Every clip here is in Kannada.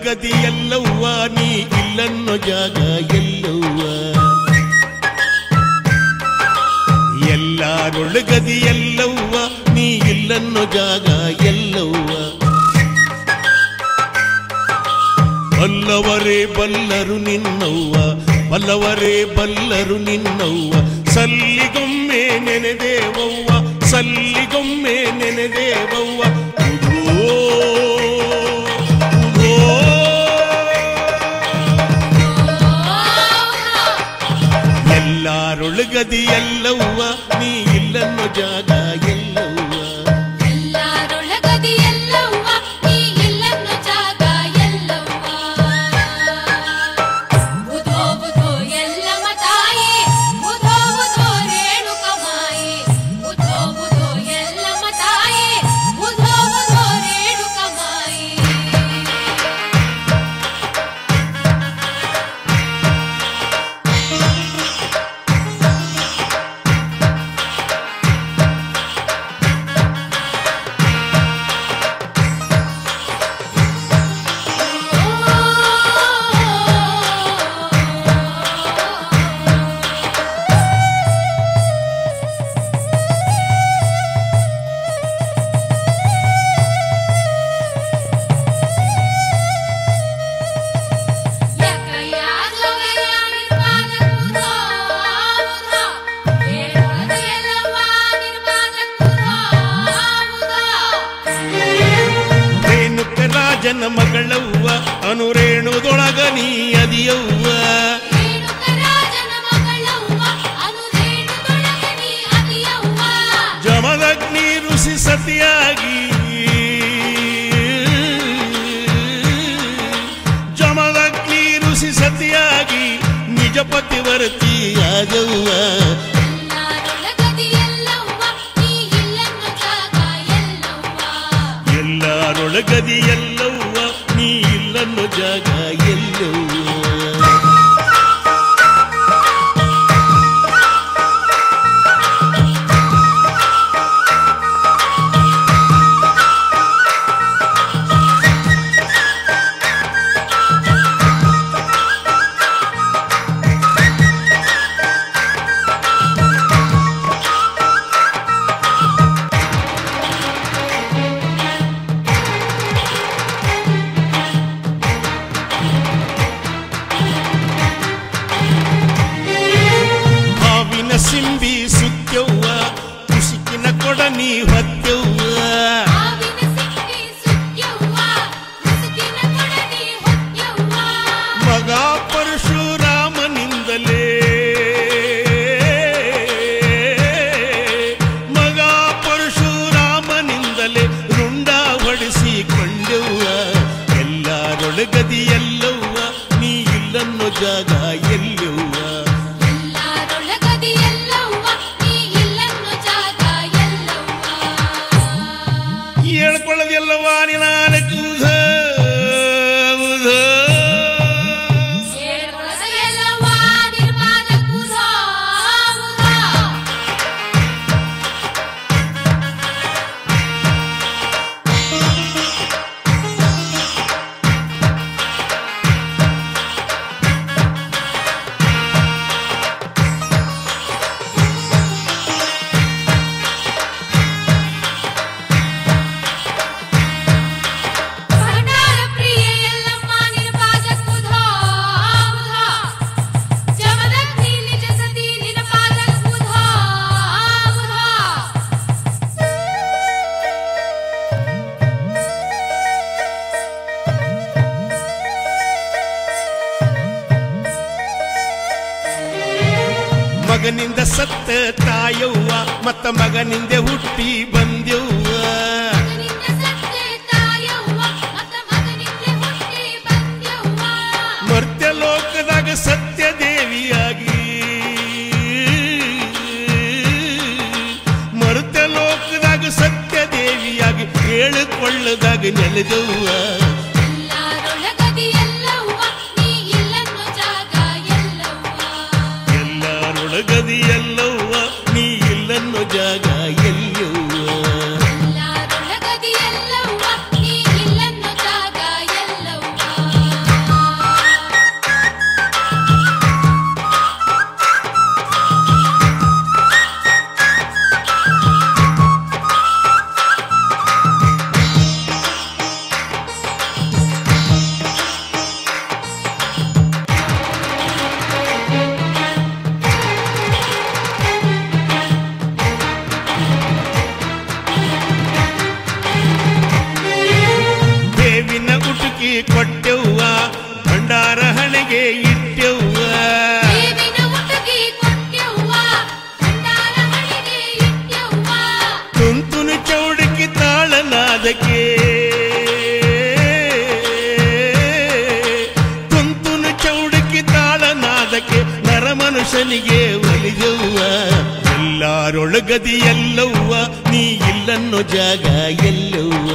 ಎಲ್ಲಾರೊಳಗದಿ ಎಲ್ಲವ್ವ ನೀ ಇಲ್ಲನ್ನೋ ಜಾಗ ಎಲ್ಲವ್ವ ಎಲ್ಲಾರೊಳಗದಿ ಎಲ್ಲವ್ವ ನೀ ಇಲ್ಲನ್ನೋ ಜಾಗ ಎಲ್ಲವ್ವ ಬಲ್ಲವರೇ ಬಲ್ಲರು ನಿನ್ನವ್ವ ಬಲ್ಲವರೇ ಬಲ್ಲರು ನಿನ್ನವ್ವ ಸಲ್ಲಿಗೊಮ್ಮೆ ನೆನೆದೇವವ್ವ ಸಲ್ಲಿಗೊಮ್ಮೆ ನೆನೆದೇವವ್ವ ಉಧೋ, ಉಧೋ. ಎಲ್ಲಾರೊಳಗದಿ ಎಲ್ಲವ್ವ ನೀ ಇಲ್ಲನ್ನೋ ಜಾಗ ಎಲ್ಲವ್ವ ಎಲ್ಲಾರೊಳಗದಿ ಎಲ್ಲವ್ವ ನೀ ಇಲ್ಲನ್ನು ಜಾಗ ಎಲ್ಲವ್ವ ಬುಧೋ ಬುಧೋ ಎಲ್ಲಮ್ಮ ತಾಯಿ ಬುಧೋ ಬುಧೋ ರೇಣುಕಮಾಯಿ ಬುಧೋ ಬುಧೋ ಎಲ್ಲಮ್ಮ ತಾಯಿ ಬುಧೋ ಬುಧೋ ರೇಣುಕಮಾಯಿ ರೇಣುಕ ರಾಜನ ಮಗಳವ್ವ ಅನುರೇಣುದೊಳಗ ನೀ ಅದಿಯವ್ವ ಜಮದಗ್ನಿ ಋಷಿ ಸತಿಯಾಗಿ ಜಮದಗ್ನಿ ಋಷಿ ಸತಿಯಾಗಿ ನಿಜ ಪತಿವರ್ತಿ ಆದವ್ವ ಎಲ್ಲರೊಳಗದಿ ಎಲ್ಲವ್ವ ನೀ ಇಲ್ಲನ್ನು ಜಾಗ ಎಲ್ಲವ್ವ ಹಾವಿನ ಸಿಂಬಿ ಸುತ್ತವ್ವ ಕುಸಿಕಿನ ಕೊಡ ನೀ ಹೊತ್ತವ್ವ ಮಗ ಪರಶುರಾಮನಿಂದಲೇ ಮಗ ಪರಶುರಾಮನಿಂದಲೇ ರುಂಡ ಹೊಡಿಸಿಕೊಂಡೆವ್ವ ಎಲ್ಲರೊಳಗದಿ ಎಲ್ಲವ್ವ ನೀ ಇಲ್ಲನ್ನೋ ಜಾಗ ಎಲ್ಲವ್ವ ಹೇಳ್ಕೊಳ್ಳೋದೆಲ್ಲವ್ವ ನಿನಾನ ಕೂಸ ಉಧ. ಮಗನಿಂದ ಸತ್ತ ತಾಯವ್ವ ಮತ್ತ ಮಗನಿಂದ ಹುಟ್ಟಿ ಬಂದೆವ್ವ ಮರ್ತ್ಯ ಲೋಕದಾಗ ಸತ್ಯ ದೇವಿಯಾಗಿ ಮರ್ತ್ಯ ಲೋಕದಾಗ ಸತ್ಯ ದೇವಿಯಾಗಿ ಹೇಳಿಕೊಳ್ಳದಾಗ ನೆಲೆದವ್ವ ಎಲ್ಲರೊಳಗದಿ ಎಲ್ಲವ್ವ ನೀ ಇಲ್ಲನ್ನೋ ಜಾಗ ಎಲ್ಲವ್ವ ಎಲ್ಲರೊಳಗದಿ ಎಲ್ಲವ್ವ ನೀ ಇಲ್ಲನ್ನು ಜಾಗ ಎಲ್ಲವ್ವ ಪುರುಷನಿಗೆ ಒಲಿದವ್ವ ಎಲ್ಲಾರೊಳಗದಿ ಎಲ್ಲವ್ವ ನೀ ಇಲ್ಲನ್ನೋ ಜಾಗ ಎಲ್ಲವ್ವ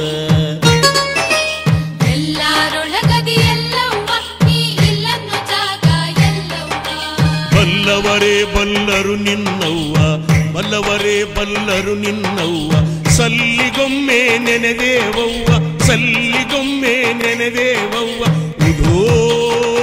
ಎಲ್ಲಾರೊಳಗದಿ ಎಲ್ಲವ್ವ ನೀ ಇಲ್ಲನ್ನು ಜಾಗ ಎಲ್ಲವ್ವ ಬಲ್ಲವರೇ ಬಲ್ಲರು ನಿನ್ನವ್ವ ಬಲ್ಲವರೇ ಬಲ್ಲರು ನಿನ್ನವ್ವ ಸಲ್ಲಿಗೊಮ್ಮೆ ನೆನೆದೇವವ್ವ ಸಲ್ಲಿಗೊಮ್ಮೆ ನೆನೆದೇವವ್ವ ಉಧೋ